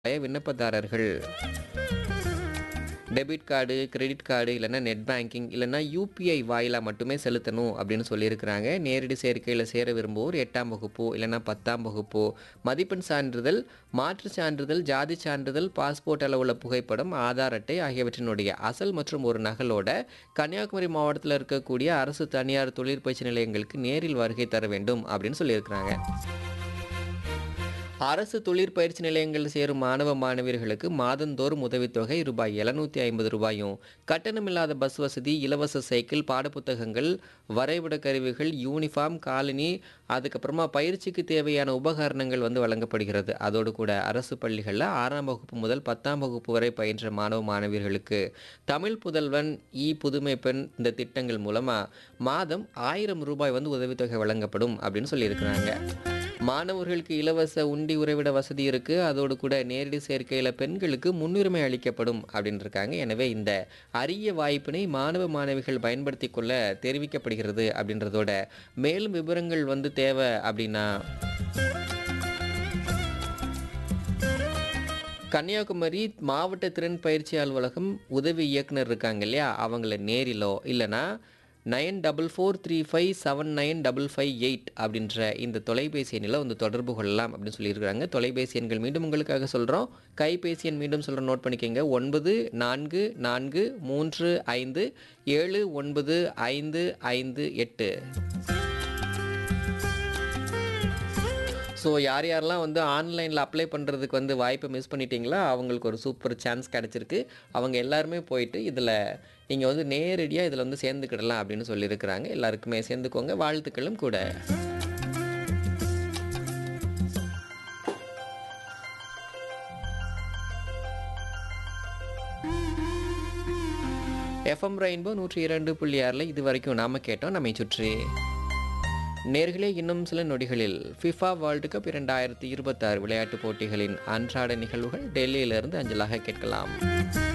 விண்ணப்பதாரர்கள் debit card credit card இல்லைன்னா net banking இல்லைன்னா யூபிஐ வாயிலாக மட்டுமே செலுத்தணும் அப்படின்னு சொல்லியிருக்கிறாங்க நேரடி சேர்க்கையில் சேர விரும்புவோர் எட்டாம் வகுப்போ இல்லைன்னா பத்தாம் வகுப்போ மதிப்பெண் சான்றிதழ் மாற்றுச் சான்றிதழ் ஜாதி சான்றிதழ் பாஸ்போர்ட் அளவுள்ள புகைப்படம் ஆதார் அட்டை ஆகியவற்றினுடைய அசல் மற்றும் ஒரு நகலோட கன்னியாகுமரி மாவட்டத்தில் இருக்கக்கூடிய அரசு தனியார் தொழிற்பயிற்சி நிலையங்களுக்கு நேரில் வருகை தர வேண்டும் அப்படின்னு சொல்லியிருக்கிறாங்க அரசு தொழிற்பயிற்சி நிலையங்களில் சேரும் மாணவ மாணவியர்களுக்கு மாதந்தோறும் உதவித்தொகை ரூபாய் எழுநூற்றி ஐம்பது ரூபாயும் கட்டணமில்லாத பஸ் வசதி இலவச சைக்கிள் பாடப்புத்தகங்கள் வரைபட கருவிகள் யூனிஃபார்ம் காலனி அதுக்கப்புறமா பயிற்சிக்கு தேவையான உபகரணங்கள் வந்து வழங்கப்படுகிறது அதோடு கூட அரசு பள்ளிகளில் ஆறாம் வகுப்பு முதல் பத்தாம் வகுப்பு வரை பயின்ற மாணவ மாணவியர்களுக்கு தமிழ் புதல்வன் இ புதுமை பெண் இந்த திட்டங்கள் மூலமாக மாதம் ஆயிரம் ரூபாய் வந்து உதவித்தொகை வழங்கப்படும் அப்படின்னு சொல்லியிருக்கிறாங்க மாணவர்களுக்கு இலவச உண்டி உறைவிட வசதி இருக்கு அதோடு கூட நேரடி சேர்க்கையில் பெண்களுக்கு முன்னுரிமை அளிக்கப்படும் அப்படின்னு இருக்காங்க எனவே இந்த அரிய வாய்ப்பினை மாணவ மாணவிகள் பயன்படுத்தி கொள்ள தெரிவிக்கப்படுகிறது அப்படின்றதோட மேலும் விவரங்கள் வந்து தேவை அப்படின்னா கன்னியாகுமரி மாவட்ட திறன் பயிற்சி அலுவலகம் உதவி இயக்குனர் இருக்காங்க இல்லையா அவங்கள நேரிலோ இல்லைன்னா nine double four three five seven nine double five eight அப்படின்ற இந்த தொலைபேசி எண்ணில் வந்து தொடர்பு கொள்ளலாம் அப்படின்னு சொல்லியிருக்கிறாங்க தொலைபேசி எண்கள் மீண்டும் உங்களுக்காக சொல்கிறோம் கைபேசி எண் மீண்டும் சொல்கிறோம் நோட் பண்ணிக்கோங்க ஒன்பது நான்கு நான்கு மூன்று ஐந்து ஏழு ஒன்பது ஐந்து ஐந்து எட்டு ஸோ யார் யாரெல்லாம் வந்து ஆன்லைனில் அப்ளை பண்ணுறதுக்கு வந்து வாய்ப்பை மிஸ் பண்ணிட்டீங்களா அவங்களுக்கு ஒரு சூப்பர் சான்ஸ் கிடச்சிருக்கு அவங்க எல்லாருமே போயிட்டு இதில் நீங்கள் வந்து நேரடியாக இதில் வந்து சேர்ந்துக்கிடலாம் அப்படின்னு சொல்லியிருக்கிறாங்க எல்லாருக்குமே சேர்ந்துக்கோங்க வாழ்த்துக்களும் கூட எஃப்எம் ரெயின்போ நூற்றி இரண்டு புள்ளி ஆறில் இது வரைக்கும் நாம் கேட்டோம் நம்மை சுற்றி நேர்களே இன்னும் சில நொடிகளில் ஃபிஃபா வேர்ல்டு கப் இரண்டாயிரத்தி இருபத்தாறு விளையாட்டுப் போட்டிகளின் அன்றாட நிகழ்வுகள் டெல்லியிலிருந்து அஞ்சலாக கேட்கலாம்